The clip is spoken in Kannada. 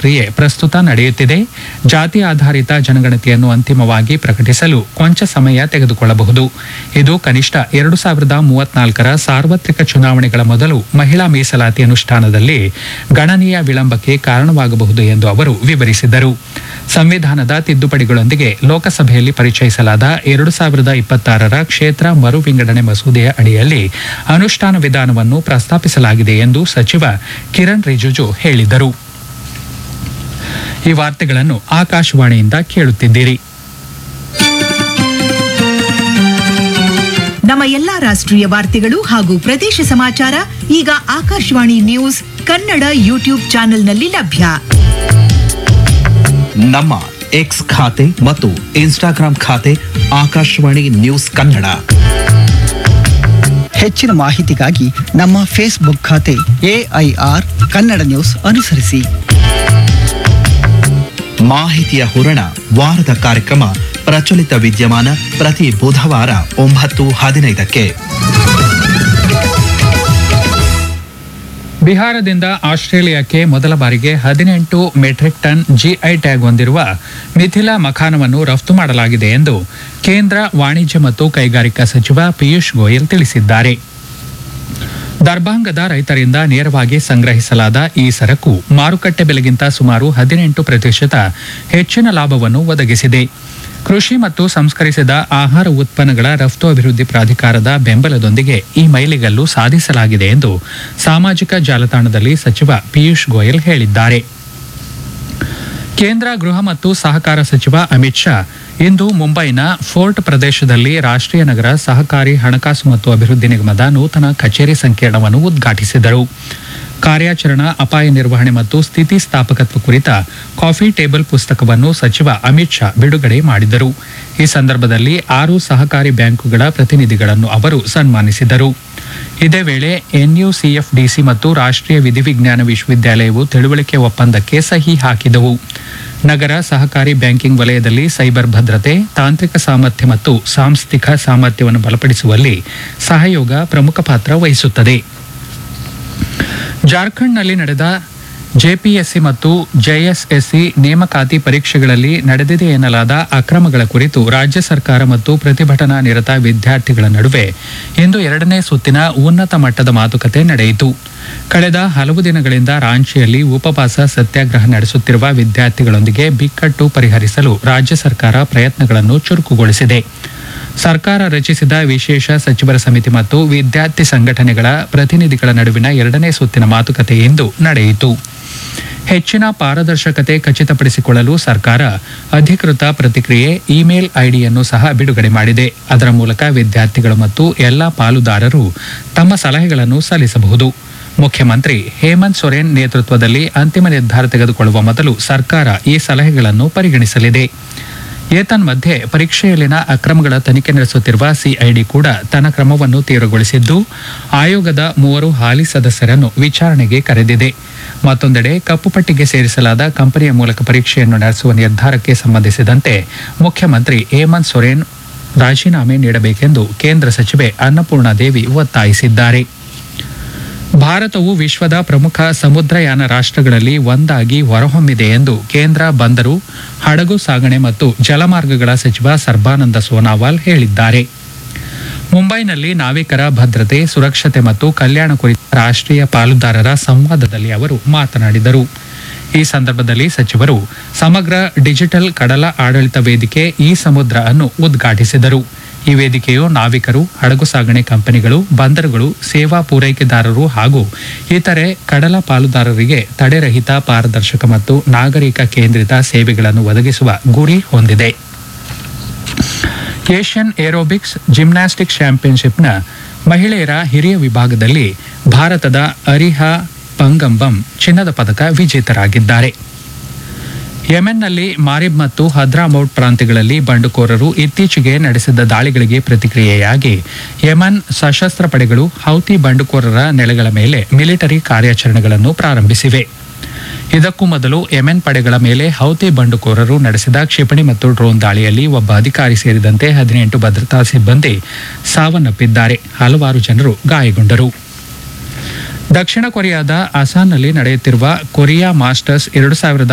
ಪ್ರಕ್ರಿಯೆ ಪ್ರಸ್ತುತ ನಡೆಯುತ್ತಿದೆ ಜಾತಿ ಆಧಾರಿತ ಜನಗಣತಿಯನ್ನು ಅಂತಿಮವಾಗಿ ಪ್ರಕಟಿಸಲು ಕೊಂಚ ಸಮಯ ತೆಗೆದುಕೊಳ್ಳಬಹುದು ಇದು ಕನಿಷ್ಠ ಎರಡು ಸಾವಿರದ ಮೂವತ್ನಾಲ್ಕರ ಸಾರ್ವತ್ರಿಕ ಚುನಾವಣೆಗಳ ಮೊದಲು ಮಹಿಳಾ ಮೀಸಲಾತಿ ಅನುಷ್ಠಾನದಲ್ಲಿ ಗಣನೀಯ ವಿಳಂಬಕ್ಕೆ ಕಾರಣವಾಗಬಹುದು ಎಂದು ಅವರು ವಿವರಿಸಿದರು ಸಂವಿಧಾನದ ತಿದ್ದುಪಡಿಗಳೊಂದಿಗೆ ಲೋಕಸಭೆಯಲ್ಲಿ ಪರಿಚಯಿಸಲಾದ ಎರಡು ಸಾವಿರದ ಇಪ್ಪತ್ತಾರರ ಕ್ಷೇತ್ರ ಮರು ವಿಂಗಡಣೆ ಮಸೂದೆಯ ಅಡಿಯಲ್ಲಿ ಅನುಷ್ಠಾನ ವಿಧಾನವನ್ನು ಪ್ರಸ್ತಾಪಿಸಲಾಗಿದೆ ಎಂದು ಸಚಿವ ಕಿರಣ್ ರಿಜಿಜು ಹೇಳಿದರು ಈ ವಾರ್ತೆಗಳನ್ನು ಆಕಾಶವಾಣಿಯಿಂದ ಕೇಳುತ್ತಿದ್ದೀರಿ ನಮ್ಮ ಎಲ್ಲಾ ರಾಷ್ಟ್ರೀಯ ವಾರ್ತೆಗಳು ಹಾಗೂ ಪ್ರದೇಶ ಸಮಾಚಾರ ಈಗ ಆಕಾಶವಾಣಿ ನ್ಯೂಸ್ ಕನ್ನಡ ಯೂಟ್ಯೂಬ್ ಚಾನೆಲ್ನಲ್ಲಿ ಲಭ್ಯ ನಮ್ಮ ಎಕ್ಸ್ ಖಾತೆ ಮತ್ತು ಇನ್ಸ್ಟಾಗ್ರಾಂ ಖಾತೆ ಆಕಾಶವಾಣಿ ನ್ಯೂಸ್ ಕನ್ನಡ ಹೆಚ್ಚಿನ ಮಾಹಿತಿಗಾಗಿ ನಮ್ಮ ಫೇಸ್ಬುಕ್ ಖಾತೆ ಎಐಆರ್ ಕನ್ನಡ ನ್ಯೂಸ್ ಅನುಸರಿಸಿ ಮಾಹಿತಿಯ ಹೂರಣ ವಾರದ ಕಾರ್ಯಕ್ರಮ ಪ್ರಚಲಿತ ವಿದ್ಯಮಾನ ಪ್ರತಿ ಬುಧವಾರ ಒಂಬತ್ತು ಹದಿನೈದಕ್ಕೆ ಬಿಹಾರದಿಂದ ಆಸ್ಟ್ರೇಲಿಯಾಕ್ಕೆ ಮೊದಲ ಬಾರಿಗೆ ಹದಿನೆಂಟು ಮೆಟ್ರಿಕ್ ಟನ್ ಜಿಐ ಟ್ಯಾಗ್ ಹೊಂದಿರುವ ಮಿಥಿಲಾ ಮಖಾನವನ್ನು ರಫ್ತು ಮಾಡಲಾಗಿದೆ ಎಂದು ಕೇಂದ್ರ ವಾಣಿಜ್ಯ ಮತ್ತು ಕೈಗಾರಿಕಾ ಸಚಿವ ಪಿಯೂಷ್ ಗೋಯಲ್ ತಿಳಿಸಿದ್ದಾರೆ ದರ್ಭಾಂಗದ ರೈತರಿಂದ ನೇರವಾಗಿ ಸಂಗ್ರಹಿಸಲಾದ ಈ ಸರಕು ಮಾರುಕಟ್ಟೆ ಬೆಲೆಗಿಂತ ಸುಮಾರು ಹದಿನೆಂಟು ಪ್ರತಿಶತ ಹೆಚ್ಚಿನ ಲಾಭವನ್ನು ಒದಗಿಸಿದೆ ಕೃಷಿ ಮತ್ತು ಸಂಸ್ಕರಿಸಿದ ಆಹಾರ ಉತ್ಪನ್ನಗಳ ರಫ್ತು ಅಭಿವೃದ್ಧಿ ಪ್ರಾಧಿಕಾರದ ಬೆಂಬಲದೊಂದಿಗೆ ಈ ಮೈಲಿಗಲ್ಲು ಸಾಧಿಸಲಾಗಿದೆ ಎಂದು ಸಾಮಾಜಿಕ ಜಾಲತಾಣದಲ್ಲಿ ಸಚಿವ ಪಿಯೂಷ್ ಗೋಯಲ್ ಹೇಳಿದ್ದಾರೆ ಕೇಂದ್ರ ಗೃಹ ಮತ್ತು ಸಹಕಾರ ಸಚಿವ ಅಮಿತ್ ಶಾ ಇಂದು ಮುಂಬೈನ ಫೋರ್ಟ್ ಪ್ರದೇಶದಲ್ಲಿ ರಾಷ್ಟ್ರೀಯ ನಗರ ಸಹಕಾರಿ ಹಣಕಾಸು ಮತ್ತು ಅಭಿವೃದ್ಧಿ ನಿಗಮದ ನೂತನ ಕಚೇರಿ ಸಂಕೀರ್ಣವನ್ನು ಉದ್ಘಾಟಿಸಿದರು ಕಾರ್ಯಾಚರಣಾ ಅಪಾಯ ನಿರ್ವಹಣೆ ಮತ್ತು ಸ್ಥಿತಿಸ್ಥಾಪಕತ್ವ ಕುರಿತ ಕಾಫಿ ಟೇಬಲ್ ಪುಸ್ತಕವನ್ನು ಸಚಿವ ಅಮಿತ್ ಶಾ ಬಿಡುಗಡೆ ಮಾಡಿದರು ಈ ಸಂದರ್ಭದಲ್ಲಿ ಆರು ಸಹಕಾರಿ ಬ್ಯಾಂಕುಗಳ ಪ್ರತಿನಿಧಿಗಳನ್ನು ಅವರು ಸನ್ಮಾನಿಸಿದರು ಇದೇ ವೇಳೆ ಎನ್ಯುಸಿಎಫ್ಡಿಸಿ ಮತ್ತು ರಾಷ್ಟ್ರೀಯ ವಿಧಿವಿಜ್ಞಾನ ವಿಶ್ವವಿದ್ಯಾಲಯವು ತಿಳುವಳಿಕೆ ಒಪ್ಪಂದಕ್ಕೆ ಸಹಿ ಹಾಕಿದವು ನಗರ ಸಹಕಾರಿ ಬ್ಯಾಂಕಿಂಗ್ ವಲಯದಲ್ಲಿ ಸೈಬರ್ ಭದ್ರತೆ ತಾಂತ್ರಿಕ ಸಾಮರ್ಥ್ಯ ಮತ್ತು ಸಾಂಸ್ಥಿಕ ಸಾಮರ್ಥ್ಯವನ್ನು ಬಲಪಡಿಸುವಲ್ಲಿ ಸಹಯೋಗ ಪ್ರಮುಖ ಪಾತ್ರ ವಹಿಸುತ್ತದೆ ಜಾರ್ಖಂಡ್ನಲ್ಲಿ ನಡೆದ ಜೆಪಿಎಸ್ಸಿ ಮತ್ತು ಜೆಎಸ್ಎಸ್ಸಿ ನೇಮಕಾತಿ ಪರೀಕ್ಷೆಗಳಲ್ಲಿ ನಡೆದಿದೆ ಎನ್ನಲಾದ ಅಕ್ರಮಗಳ ಕುರಿತು ರಾಜ್ಯ ಸರ್ಕಾರ ಮತ್ತು ಪ್ರತಿಭಟನಾ ನಿರತ ವಿದ್ಯಾರ್ಥಿಗಳ ನಡುವೆ ಇಂದು ಎರಡನೇ ಸುತ್ತಿನ ಉನ್ನತ ಮಟ್ಟದ ಮಾತುಕತೆ ನಡೆಯಿತು ಕಳೆದ ಹಲವು ದಿನಗಳಿಂದ ರಾಂಚಿಯಲ್ಲಿ ಉಪವಾಸ ಸತ್ಯಾಗ್ರಹ ನಡೆಸುತ್ತಿರುವ ವಿದ್ಯಾರ್ಥಿಗಳೊಂದಿಗೆ ಬಿಕ್ಕಟ್ಟು ಪರಿಹರಿಸಲು ರಾಜ್ಯ ಸರ್ಕಾರ ಪ್ರಯತ್ನಗಳನ್ನು ಚುರುಕುಗೊಳಿಸಿದೆ ಸರ್ಕಾರ ರಚಿಸಿದ ವಿಶೇಷ ಸಚಿವರ ಸಮಿತಿ ಮತ್ತು ವಿದ್ಯಾರ್ಥಿ ಸಂಘಟನೆಗಳ ಪ್ರತಿನಿಧಿಗಳ ನಡುವಿನ ಎರಡನೇ ಸುತ್ತಿನ ಮಾತುಕತೆ ಇಂದು ನಡೆಯಿತು ಹೆಚ್ಚಿನ ಪಾರದರ್ಶಕತೆ ಖಚಿತಪಡಿಸಿಕೊಳ್ಳಲು ಸರ್ಕಾರ ಅಧಿಕೃತ ಪ್ರತಿಕ್ರಿಯೆ ಇಮೇಲ್ ಐಡಿಯನ್ನು ಸಹ ಬಿಡುಗಡೆ ಮಾಡಿದೆ ಅದರ ಮೂಲಕ ವಿದ್ಯಾರ್ಥಿಗಳು ಮತ್ತು ಎಲ್ಲಾ ಪಾಲುದಾರರು ತಮ್ಮ ಸಲಹೆಗಳನ್ನು ಸಲ್ಲಿಸಬಹುದು ಮುಖ್ಯಮಂತ್ರಿ ಹೇಮಂತ್ ಸೊರೇನ್ ನೇತೃತ್ವದಲ್ಲಿ ಅಂತಿಮ ನಿರ್ಧಾರ ತೆಗೆದುಕೊಳ್ಳುವ ಮೊದಲು ಸರ್ಕಾರ ಈ ಸಲಹೆಗಳನ್ನು ಪರಿಗಣಿಸಲಿದೆ ಏತನ್ಮಧ್ಯೆ ಪರೀಕ್ಷೆಯಲ್ಲಿನ ಅಕ್ರಮಗಳ ತನಿಖೆ ನಡೆಸುತ್ತಿರುವ ಸಿಐಡಿ ಕೂಡ ತನ್ನ ಕ್ರಮವನ್ನು ತೀವ್ರಗೊಳಿಸಿದ್ದು ಆಯೋಗದ ಮೂವರು ಹಾಲಿ ಸದಸ್ಯರನ್ನು ವಿಚಾರಣೆಗೆ ಕರೆದಿದೆ ಮತ್ತೊಂದೆಡೆ ಕಪ್ಪು ಪಟ್ಟಿಗೆ ಸೇರಿಸಲಾದ ಕಂಪನಿಯ ಮೂಲಕ ಪರೀಕ್ಷೆಯನ್ನು ನಡೆಸುವ ನಿರ್ಧಾರಕ್ಕೆ ಸಂಬಂಧಿಸಿದಂತೆ ಮುಖ್ಯಮಂತ್ರಿ ಹೇಮಂತ್ ಸೊರೇನ್ ರಾಜೀನಾಮೆ ನೀಡಬೇಕೆಂದು ಕೇಂದ್ರ ಸಚಿವೆ ಅನ್ನಪೂರ್ಣ ದೇವಿ ಒತ್ತಾಯಿಸಿದ್ದಾರೆ ಭಾರತವು ವಿಶ್ವದ ಪ್ರಮುಖ ಸಮುದ್ರಯಾನ ರಾಷ್ಟ್ರಗಳಲ್ಲಿ ಒಂದಾಗಿ ಹೊರಹೊಮ್ಮಿದೆ ಎಂದು ಕೇಂದ್ರ ಬಂದರು ಹಡಗು ಸಾಗಣೆ ಮತ್ತು ಜಲಮಾರ್ಗಗಳ ಸಚಿವ ಸರ್ಬಾನಂದ ಸೋನಾವಾಲ್ ಹೇಳಿದ್ದಾರೆ ಮುಂಬೈನಲ್ಲಿ ನಾವಿಕರ ಭದ್ರತೆ ಸುರಕ್ಷತೆ ಮತ್ತು ಕಲ್ಯಾಣ ಕುರಿತ ರಾಷ್ಟ್ರೀಯ ಪಾಲುದಾರರ ಸಂವಾದದಲ್ಲಿ ಅವರು ಮಾತನಾಡಿದರು ಈ ಸಂದರ್ಭದಲ್ಲಿ ಸಚಿವರು ಸಮಗ್ರ ಡಿಜಿಟಲ್ ಕಡಲ ಆಡಳಿತ ವೇದಿಕೆ ಈ ಸಮುದ್ರ ಅನ್ನು ಉದ್ಘಾಟಿಸಿದರು ಈ ವೇದಿಕೆಯು ನಾವಿಕರು ಹಡಗು ಸಾಗಣೆ ಕಂಪನಿಗಳು ಬಂದರುಗಳು ಸೇವಾ ಪೂರೈಕೆದಾರರು ಹಾಗೂ ಇತರೆ ಕಡಲ ಪಾಲುದಾರರಿಗೆ ತಡೆರಹಿತ ಪಾರದರ್ಶಕ ಮತ್ತು ನಾಗರಿಕ ಕೇಂದ್ರಿತ ಸೇವೆಗಳನ್ನು ಒದಗಿಸುವ ಗುರಿ ಹೊಂದಿದೆ ಏಷ್ಯನ್ ಏರೋಬಿಕ್ಸ್ ಜಿಮ್ನಾಸ್ಟಿಕ್ ಚಾಂಪಿಯನ್ಶಿಪ್ನ ಮಹಿಳೆಯರ ಹಿರಿಯ ವಿಭಾಗದಲ್ಲಿ ಭಾರತದ ಅರಿಹಾ ಪಂಗಂಬಂ ಚಿನ್ನದ ಪದಕ ವಿಜೇತರಾಗಿದ್ದಾರೆ ಯೆಮೆನ್ನಲ್ಲಿ ಮಾರಿಬ್ ಮತ್ತು ಹದ್ರಾಮೌಟ್ ಪ್ರಾಂತ್ಯಗಳಲ್ಲಿ ಬಂಡುಕೋರರು ಇತ್ತೀಚೆಗೆ ನಡೆಸಿದ ದಾಳಿಗಳಿಗೆ ಪ್ರತಿಕ್ರಿಯೆಯಾಗಿ ಯೆಮನ್ ಸಶಸ್ತ್ರ ಪಡೆಗಳು ಹೌತಿ ಬಂಡುಕೋರರ ನೆಲೆಗಳ ಮೇಲೆ ಮಿಲಿಟರಿ ಕಾರ್ಯಾಚರಣೆಗಳನ್ನು ಪ್ರಾರಂಭಿಸಿವೆ ಇದಕ್ಕೂ ಮೊದಲು ಯೆಮೆನ್ ಪಡೆಗಳ ಮೇಲೆ ಹೌತಿ ಬಂಡುಕೋರರು ನಡೆಸಿದ ಕ್ಷಿಪಣಿ ಮತ್ತು ಡ್ರೋನ್ ದಾಳಿಯಲ್ಲಿ ಒಬ್ಬ ಅಧಿಕಾರಿ ಸೇರಿದಂತೆ ಹದಿನೆಂಟು ಭದ್ರತಾ ಸಿಬ್ಬಂದಿ ಸಾವನ್ನಪ್ಪಿದ್ದಾರೆ ಹಲವಾರು ಜನರು ಗಾಯಗೊಂಡರು ದಕ್ಷಿಣ ಕೊರಿಯಾದ ಅಸಾನ್ನಲ್ಲಿ ನಡೆಯುತ್ತಿರುವ ಕೊರಿಯಾ ಮಾಸ್ಟರ್ಸ್ ಎರಡು ಸಾವಿರದ